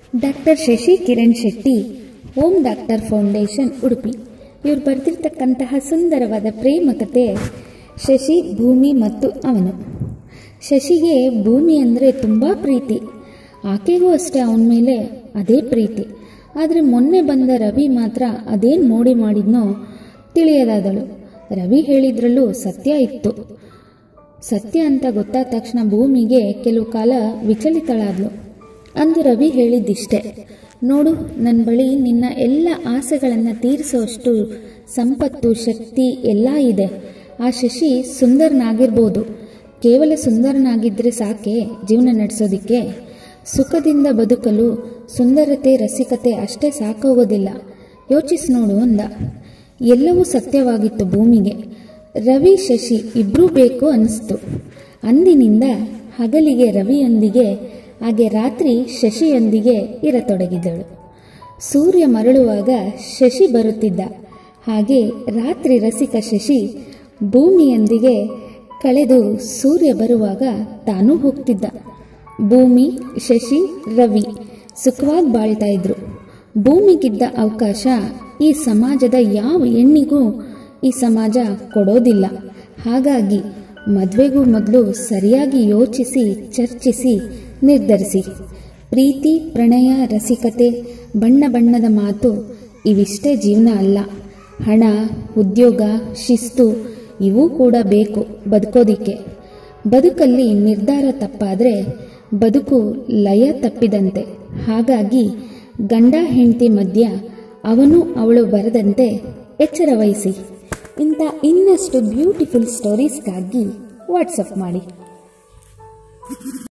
doctor Shashi Kiran Shetty Om doctor foundation Udupi ಇವರು ಬರೆದಿರ್ತಕ್ಕಂತಹ ಸುಂದರವಾದ ಪ್ರೇಮ ಕತೆ ಶಶಿ ಭೂಮಿ ಮತ್ತು ಅವನು ಶಶಿಗೆ ಭೂಮಿ ಅಂದರೆ ತುಂಬ ಪ್ರೀತಿ ಆಕೆಗೂ ಅಷ್ಟೇ ಅವನ ಮೇಲೆ ಅದೇ ಪ್ರೀತಿ ಆದರೆ ಮೊನ್ನೆ ಬಂದ ರವಿ ಮಾತ್ರ ಅದೇನು ಮೋಡಿ ಮಾಡಿದ್ನೋ ತಿಳಿಯದಾದಳು ರವಿ ಹೇಳಿದ್ರಲ್ಲೂ ಸತ್ಯ ಇತ್ತು ಸತ್ಯ ಅಂತ ಗೊತ್ತಾದ ತಕ್ಷಣ ಭೂಮಿಗೆ ಕೆಲವು ಕಾಲ ವಿಚಲಿತಳಾದ್ಲು ಅಂದು ರವಿ ಹೇಳಿದ್ದಿಷ್ಟೆ ನೋಡು ನನ್ನ ಬಳಿ ನಿನ್ನ ಎಲ್ಲ ಆಸೆಗಳನ್ನು ತೀರಿಸುವಷ್ಟು ಸಂಪತ್ತು ಶಕ್ತಿ ಎಲ್ಲ ಇದೆ ಆ ಶಶಿ ಸುಂದರನಾಗಿರ್ಬೋದು ಕೇವಲ ಸುಂದರನಾಗಿದ್ದರೆ ಸಾಕೆ ಜೀವನ ನಡೆಸೋದಿಕ್ಕೆ ಸುಖದಿಂದ ಬದುಕಲು ಸುಂದರತೆ ರಸಿಕತೆ ಅಷ್ಟೇ ಸಾಕೋಗೋದಿಲ್ಲ ಯೋಚಿಸಿ ನೋಡು ಅಂದ ಎಲ್ಲವೂ ಸತ್ಯವಾಗಿತ್ತು ಭೂಮಿಗೆ ರವಿ ಶಶಿ ಇಬ್ಬರೂ ಬೇಕು ಅನಿಸ್ತು ಅಂದಿನಿಂದ ಹಗಲಿಗೆ ರವಿಯೊಂದಿಗೆ ಹಾಗೆ ರಾತ್ರಿ ಶಶಿಯೊಂದಿಗೆ ಇರತೊಡಗಿದಳು ಸೂರ್ಯ ಮರಳುವಾಗ ಶಶಿ ಬರುತ್ತಿದ್ದ ಹಾಗೆ ರಾತ್ರಿ ರಸಿಕ ಶಶಿ ಭೂಮಿಯೊಂದಿಗೆ ಕಳೆದು ಸೂರ್ಯ ಬರುವಾಗ ತಾನೂ ಹೋಗ್ತಿದ್ದ ಭೂಮಿ ಶಶಿ ರವಿ ಸುಖವಾಗಿ ಬಾಳ್ತಾ ಇದ್ರು ಭೂಮಿಗಿದ್ದ ಅವಕಾಶ ಈ ಸಮಾಜದ ಯಾವ ಹೆಣ್ಣಿಗೂ ಈ ಸಮಾಜ ಕೊಡೋದಿಲ್ಲ ಹಾಗಾಗಿ ಮದುವೆಗೂ ಮೊದಲು ಸರಿಯಾಗಿ ಯೋಚಿಸಿ ಚರ್ಚಿಸಿ ನಿರ್ಧರಿಸಿ ಪ್ರೀತಿ ಪ್ರಣಯ ರಸಿಕತೆ ಬಣ್ಣ ಬಣ್ಣದ ಮಾತು ಇವಿಷ್ಟೇ ಜೀವನ ಅಲ್ಲ ಹಣ ಉದ್ಯೋಗ ಶಿಸ್ತು ಇವೂ ಕೂಡ ಬೇಕು ಬದುಕೋದಿಕ್ಕೆ ಬದುಕಲ್ಲಿ ನಿರ್ಧಾರ ತಪ್ಪಾದರೆ ಬದುಕು ಲಯ ತಪ್ಪಿದಂತೆ ಹಾಗಾಗಿ ಗಂಡ ಹೆಂಡತಿ ಮಧ್ಯ ಅವನು ಅವಳು ಬರದಂತೆ ಎಚ್ಚರ ವಹಿಸಿ ಇಂಥ ಇನ್ನಷ್ಟು ಬ್ಯೂಟಿಫುಲ್ ಸ್ಟೋರೀಸ್ಗಾಗಿ ವಾಟ್ಸಪ್ ಮಾಡಿ